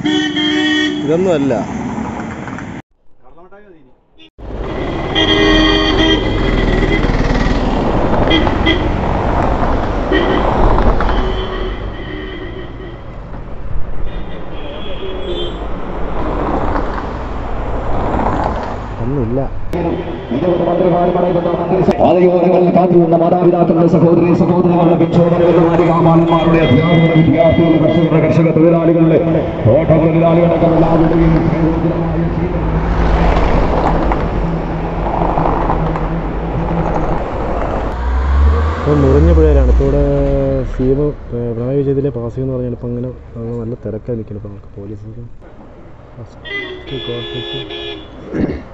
ഇതൊന്നും അല്ല ഒന്നുമില്ല പാതയോരങ്ങളിൽ കാത്തിരുന്ന മാതാപിതാക്കളുടെ സഹോദരി സഹോദരങ്ങളുടെ വിക്ഷോഭങ്ങളുടെ മാലികാമാലന്മാരുടെ അധ്യാപകരുടെ വിദ്യാർത്ഥികളുടെ കർഷകരുടെ കർഷക തൊഴിലാളികളുടെ ഓട്ടത്തൊഴിലാളികളൊക്കെ എല്ലാവരുടെയും പ്രയോജനമായ ജീവിതം ഇപ്പോൾ മുറിഞ്ഞ പുഴയിലാണ് ഇപ്പോൾ ഇവിടെ സി എം പിണറായി വിജയത്തിലെ പാസ് എന്ന് പറഞ്ഞാൽ ഇപ്പം അങ്ങനെ അത് നല്ല തിരക്കായി നിൽക്കുന്നു ഇപ്പോൾ നമുക്ക് പോലീസൊക്കെ ഫസ്റ്റ് കോർട്ടേജ്